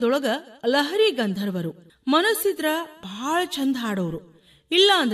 ದೊಳಗ ಲಹರಿ ಗಂಧರ್ವರು ಮನಸ್ಸಿದ್ರ ಬಹಳ ಚಂದ ಹಾಡೋರು ಇಲ್ಲ ಅಂದ್ರ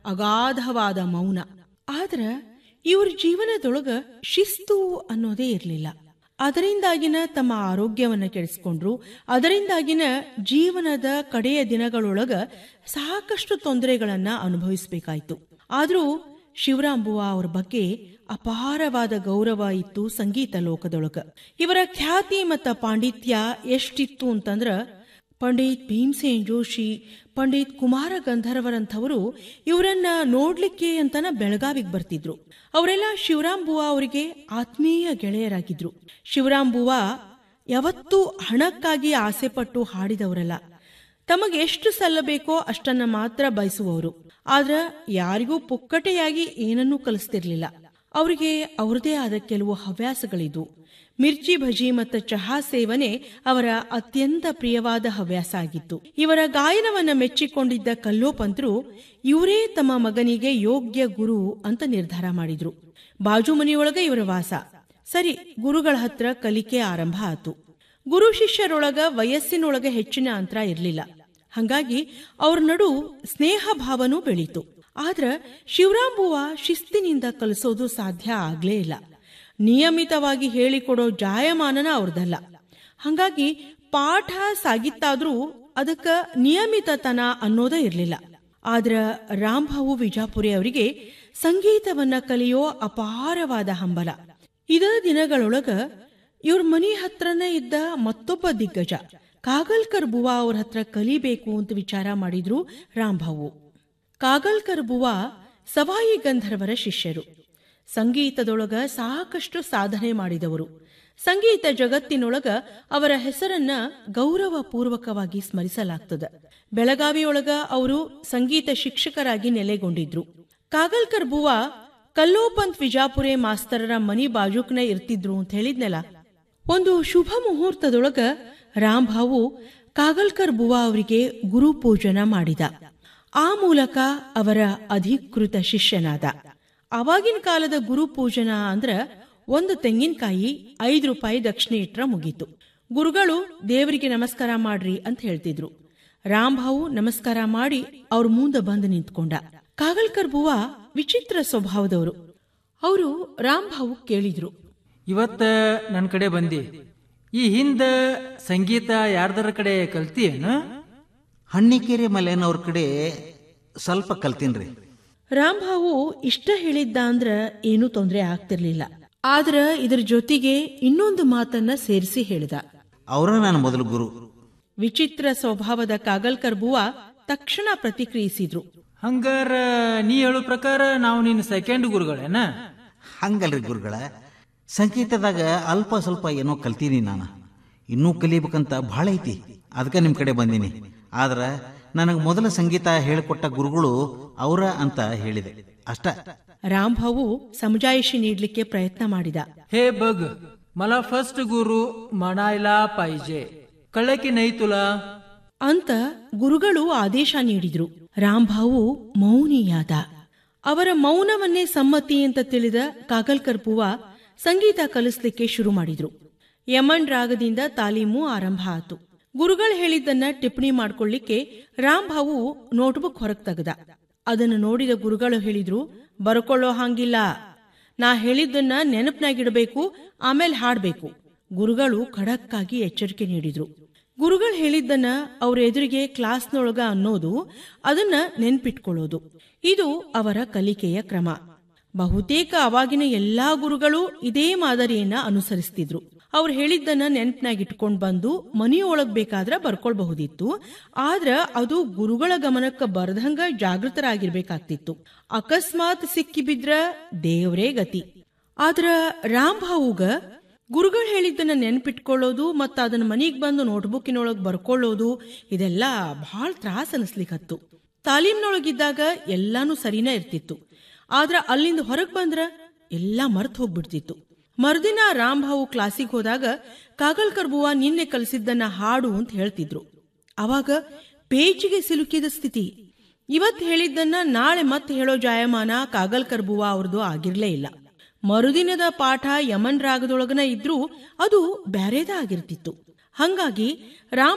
ಅಗಾಧವಾದ ಮೌನ ಆದ್ರ ಇವ್ರ ಜೀವನದೊಳಗ ಶಿಸ್ತು ಅನ್ನೋದೇ ಇರ್ಲಿಲ್ಲ ಅದರಿಂದಾಗಿನ ತಮ್ಮ ಆರೋಗ್ಯವನ್ನ ಕೆಡಿಸ್ಕೊಂಡ್ರು ಅದರಿಂದಾಗಿನ ಜೀವನದ ಕಡೆಯ ದಿನಗಳೊಳಗ ಸಾಕಷ್ಟು ತೊಂದರೆಗಳನ್ನ ಅನುಭವಿಸಬೇಕಾಯ್ತು ಆದ್ರೂ ಶಿವರಾಂಬುವ ಅವ್ರ ಬಗ್ಗೆ ಅಪಾರವಾದ ಗೌರವ ಇತ್ತು ಸಂಗೀತ ಲೋಕದೊಳಗ ಇವರ ಖ್ಯಾತಿ ಮತ್ತ ಪಾಂಡಿತ್ಯ ಎಷ್ಟಿತ್ತು ಅಂತಂದ್ರ ಪಂಡಿತ್ ಭೀಮ್ಸೇನ್ ಜೋಶಿ ಪಂಡಿತ್ ಕುಮಾರ ಗಂಧರ್ವರಂಥವರು ಇವರನ್ನ ನೋಡ್ಲಿಕ್ಕೆ ಅಂತನ ಬೆಳಗಾವಿಗೆ ಬರ್ತಿದ್ರು ಅವರೆಲ್ಲ ಶಿವರಾಂಬುವ ಅವರಿಗೆ ಆತ್ಮೀಯ ಗೆಳೆಯರಾಗಿದ್ರು ಶಿವರಾಂಬುವ ಯಾವತ್ತೂ ಹಣಕ್ಕಾಗಿ ಆಸೆಪಟ್ಟು ಹಾಡಿದವರಲ್ಲ ತಮಗೆ ಎಷ್ಟು ಸಲ್ಲಬೇಕೋ ಅಷ್ಟನ್ನ ಮಾತ್ರ ಬಯಸುವವರು ಆದ್ರ ಯಾರಿಗೂ ಪುಕ್ಕಟೆಯಾಗಿ ಏನನ್ನೂ ಕಲಿಸ್ತಿರ್ಲಿಲ್ಲ ಅವರಿಗೆ ಅವರದೇ ಆದ ಕೆಲವು ಹವ್ಯಾಸಗಳಿದ್ವು ಮಿರ್ಚಿ ಭಜಿ ಮತ್ತು ಚಹಾ ಸೇವನೆ ಅವರ ಅತ್ಯಂತ ಪ್ರಿಯವಾದ ಹವ್ಯಾಸ ಆಗಿತ್ತು ಇವರ ಗಾಯನವನ್ನ ಮೆಚ್ಚಿಕೊಂಡಿದ್ದ ಕಲ್ಲೋಪಂತರು ಇವರೇ ತಮ್ಮ ಮಗನಿಗೆ ಯೋಗ್ಯ ಗುರು ಅಂತ ನಿರ್ಧಾರ ಮಾಡಿದ್ರು ಬಾಜು ಮನೆಯೊಳಗ ಇವರ ವಾಸ ಸರಿ ಗುರುಗಳ ಹತ್ರ ಕಲಿಕೆ ಆರಂಭ ಆತು ಗುರು ಶಿಷ್ಯರೊಳಗ ವಯಸ್ಸಿನೊಳಗ ಹೆಚ್ಚಿನ ಅಂತರ ಇರಲಿಲ್ಲ ಹಂಗಾಗಿ ಅವ್ರ ನಡು ಸ್ನೇಹ ಭಾವನೂ ಬೆಳೀತು ಆದ್ರ ಶಿವರಾಂಬುವ ಶಿಸ್ತಿನಿಂದ ಕಲಿಸೋದು ಸಾಧ್ಯ ಆಗ್ಲೇ ಇಲ್ಲ ನಿಯಮಿತವಾಗಿ ಹೇಳಿಕೊಡೋ ಜಾಯಮಾನನ ಅವ್ರದಲ್ಲ ಹಂಗಾಗಿ ಪಾಠ ಸಾಗಿತ್ತಾದ್ರೂ ಅದಕ್ಕ ನಿಯಮಿತತನ ಅನ್ನೋದ ಇರ್ಲಿಲ್ಲ ಆದ್ರ ರಾಂಭಾವು ವಿಜಾಪುರಿ ಅವರಿಗೆ ಸಂಗೀತವನ್ನ ಕಲಿಯೋ ಅಪಾರವಾದ ಹಂಬಲ ಇದ ದಿನಗಳೊಳಗ ಇವ್ರ ಮನಿ ಹತ್ರನೇ ಇದ್ದ ಮತ್ತೊಬ್ಬ ದಿಗ್ಗಜ ಕಾಗಲ್ಕರ್ ಬುವಾ ಅವ್ರ ಹತ್ರ ಕಲಿಬೇಕು ಅಂತ ವಿಚಾರ ಮಾಡಿದ್ರು ರಾಂಭಾವು ಕಾಗಲ್ಕರ್ ಬುವಾ ಸವಾಯಿ ಗಂಧರ್ವರ ಶಿಷ್ಯರು ಸಂಗೀತದೊಳಗ ಸಾಕಷ್ಟು ಸಾಧನೆ ಮಾಡಿದವರು ಸಂಗೀತ ಜಗತ್ತಿನೊಳಗ ಅವರ ಹೆಸರನ್ನ ಗೌರವ ಪೂರ್ವಕವಾಗಿ ಸ್ಮರಿಸಲಾಗ್ತದ ಬೆಳಗಾವಿಯೊಳಗ ಅವರು ಸಂಗೀತ ಶಿಕ್ಷಕರಾಗಿ ನೆಲೆಗೊಂಡಿದ್ರು ಕಾಗಲ್ಕರ್ ಬುವಾ ಕಲ್ಲೋಪಂತ್ ವಿಜಾಪುರೆ ಮಾಸ್ತರರ ಮನಿ ಬಾಜುಕ್ನ ಇರ್ತಿದ್ರು ಅಂತ ಹೇಳಿದ್ನಲ್ಲ ಒಂದು ಶುಭ ಮುಹೂರ್ತದೊಳಗ ರಾಂಭಾವು ಕಾಗಲ್ಕರ್ ಬುವಾ ಅವರಿಗೆ ಗುರು ಪೂಜನ ಮಾಡಿದ ಆ ಮೂಲಕ ಅವರ ಅಧಿಕೃತ ಶಿಷ್ಯನಾದ ಅವಾಗಿನ ಕಾಲದ ಗುರು ಪೂಜನ ಅಂದ್ರ ಒಂದು ತೆಂಗಿನಕಾಯಿ ಐದು ರೂಪಾಯಿ ದಕ್ಷಿಣೆ ಇಟ್ರ ಮುಗೀತು ಗುರುಗಳು ದೇವರಿಗೆ ನಮಸ್ಕಾರ ಮಾಡ್ರಿ ಅಂತ ಹೇಳ್ತಿದ್ರು ರಾಂಭಾವು ನಮಸ್ಕಾರ ಮಾಡಿ ಅವ್ರ ಮುಂದೆ ಬಂದು ನಿಂತ್ಕೊಂಡ ಕಾಗಲ್ಕರ್ ಬುವಾ ವಿಚಿತ್ರ ಸ್ವಭಾವದವರು ಅವರು ರಾಂಭಾವು ಕೇಳಿದ್ರು ಇವತ್ತ ನನ್ನ ಕಡೆ ಬಂದಿ ಈ ಹಿಂದ ಸಂಗೀತ ಯಾರ್ದರ ಕಡೆ ಕಲ್ತಿಯೇನು ಹಣ್ಣಿಕೆರೆ ಮಲೆನವ್ರ ಕಡೆ ಸ್ವಲ್ಪ ಕಲ್ತೀನ್ರಿ ರಾಂಭಾವು ಇಷ್ಟ ಹೇಳಿದ್ದ ಅಂದ್ರ ಏನೂ ತೊಂದರೆ ಆಗ್ತಿರ್ಲಿಲ್ಲ ಆದ್ರ ಇದ್ರ ಜೊತೆಗೆ ಇನ್ನೊಂದು ಮಾತನ್ನ ಸೇರಿಸಿ ಹೇಳಿದ ಅವರ ನನ್ನ ಮೊದಲು ಗುರು ವಿಚಿತ್ರ ಸ್ವಭಾವದ ಕಾಗಲ್ಕರ್ ಬುವಾ ತಕ್ಷಣ ಪ್ರತಿಕ್ರಿಯಿಸಿದ್ರು ಹಂಗಾರ ನೀ ಹೇಳೋ ಪ್ರಕಾರ ನಾವು ನಿನ್ನ ಸೆಕೆಂಡ್ ಗುರುಗಳೇನ ಹಂಗಲ್ರಿ ಗುರುಗಳ ಸಂಗೀತದಾಗ ಅಲ್ಪ ಸ್ವಲ್ಪ ಏನೋ ಕಲ್ತೀನಿ ನಾನು ಇನ್ನೂ ಕಲಿಬೇಕಂತ ಭಾಳ ಐತಿ ಅದಕ್ಕೆ ನಿಮ್ಮ ಕಡೆ ಬಂದೀನಿ ಆದ್ರ ನನಗೆ ಮೊದಲ ಸಂಗೀತ ಹೇಳಿಕೊಟ್ಟ ಗುರುಗಳು ಅವರ ಅಂತ ಹೇಳಿದೆ ಅಷ್ಟ ರಾಂಭಾವು ಸಮಜಾಯಿಷಿ ನೀಡ್ಲಿಕ್ಕೆ ಪ್ರಯತ್ನ ಮಾಡಿದ हे बघ मला फर्स्ट गुरु म्हणायला पाहिजे कळलं की नाही तुला ಅಂತ ಗುರುಗಳು ಆದೇಶ ನೀಡಿದ್ರು ರಾಂಭಾವು ಮೌನಿಯಾದ ಅವರ ಮೌನವನ್ನೇ ಸಮ್ಮತಿ ಅಂತ ತಿಳಿದ ಕಾಗಲ್ಕರ್ ಬುವ ಸಂಗೀತ ಕಲಿಸ್ಲಿಕ್ಕೆ ಶುರು ಮಾಡಿದ್ರು ಯಮನ್ ರಾಗದಿಂದ ತಾಲೀಮು ಆರಂಭ ಆತು ಗುರುಗಳು ಹೇಳಿದ್ದನ್ನ ಟಿಪ್ಪಣಿ ಮಾಡ್ಕೊಳ್ಳಿಕ್ಕೆ ರಾಂಭಾವು ನೋಟ್ಬುಕ್ ಹೊರಗ್ ತೆಗದ ಅದನ್ನು ನೋಡಿದ ಗುರುಗಳು ಹೇಳಿದ್ರು ಬರ್ಕೊಳ್ಳೋ ಹಾಂಗಿಲ್ಲ ನಾ ಹೇಳಿದ್ದನ್ನ ನೆನಪಿನಾಗಿಡಬೇಕು ಆಮೇಲೆ ಹಾಡ್ಬೇಕು ಗುರುಗಳು ಖಡಕ್ಕಾಗಿ ಎಚ್ಚರಿಕೆ ನೀಡಿದ್ರು ಗುರುಗಳು ಹೇಳಿದ್ದನ್ನ ಅವ್ರ ಎದುರಿಗೆ ಕ್ಲಾಸ್ನೊಳಗ ಅನ್ನೋದು ಅದನ್ನ ನೆನ್ಪಿಟ್ಕೊಳ್ಳೋದು ಇದು ಅವರ ಕಲಿಕೆಯ ಕ್ರಮ ಬಹುತೇಕ ಅವಾಗಿನ ಎಲ್ಲಾ ಗುರುಗಳು ಇದೇ ಮಾದರಿಯನ್ನ ಅನುಸರಿಸ್ತಿದ್ರು ಅವ್ರು ಹೇಳಿದ್ದನ್ನ ನೆನ್ಪಿನಾಗಿಟ್ಕೊಂಡ್ ಬಂದು ಮನೆಯೊಳಗ್ ಬೇಕಾದ್ರ ಬರ್ಕೊಳ್ಬಹುದಿತ್ತು ಆದ್ರ ಅದು ಗುರುಗಳ ಗಮನಕ್ಕ ಬರ್ದಂಗ ಜಾಗೃತರಾಗಿರ್ಬೇಕಾಗ್ತಿತ್ತು ಅಕಸ್ಮಾತ್ ಸಿಕ್ಕಿ ಬಿದ್ರ ದೇವ್ರೇ ಗತಿ ಆದ್ರ ರಾಂಭಾವುಗ ಗುರುಗಳು ಹೇಳಿದ್ದನ್ನ ನೆನ್ಪಿಟ್ಕೊಳ್ಳೋದು ಮತ್ತ ಅದನ್ನ ಮನಿಗ್ ಬಂದು ನೋಟ್ಬುಕ್ಕಿನೊಳಗ್ ಬರ್ಕೊಳ್ಳೋದು ಇದೆಲ್ಲ ಬಹಳ ತ್ರಾಸ ಅನಿಸ್ಲಿಕ್ಕತ್ತು ತಾಲೀಮ್ನೊಳಗಿದ್ದಾಗ ಎಲ್ಲಾನು ಸರಿನಾ ಇರ್ತಿತ್ತು ಆದ್ರ ಅಲ್ಲಿಂದ ಹೊರಗ್ ಬಂದ್ರ ಎಲ್ಲಾ ಮರ್ತ್ ಹೋಗ್ಬಿಡ್ತಿತ್ತು ಮರ್ದಿನ ರಾಂಭಾವು ಕ್ಲಾಸಿಗೆ ಹೋದಾಗ ಕಾಗಲ್ಕರ್ ಬುವ ನಿನ್ನೆ ಕಲಿಸಿದ್ದನ್ನ ಹಾಡು ಅಂತ ಹೇಳ್ತಿದ್ರು ಅವಾಗ ಪೇಚಿಗೆ ಸಿಲುಕಿದ ಸ್ಥಿತಿ ಇವತ್ ಹೇಳಿದ್ದನ್ನ ನಾಳೆ ಮತ್ತೆ ಹೇಳೋ ಜಾಯಮಾನ ಕಾಗಲ್ಕರ್ ಬುವ ಅವ್ರದ್ದು ಆಗಿರ್ಲೇ ಇಲ್ಲ ಮರುದಿನದ ಪಾಠ ಯಮನ್ ರಾಗದೊಳಗನ ಇದ್ರೂ ಅದು ಬ್ಯಾರೇದ ಆಗಿರ್ತಿತ್ತು ಹಂಗಾಗಿ ರಾಮ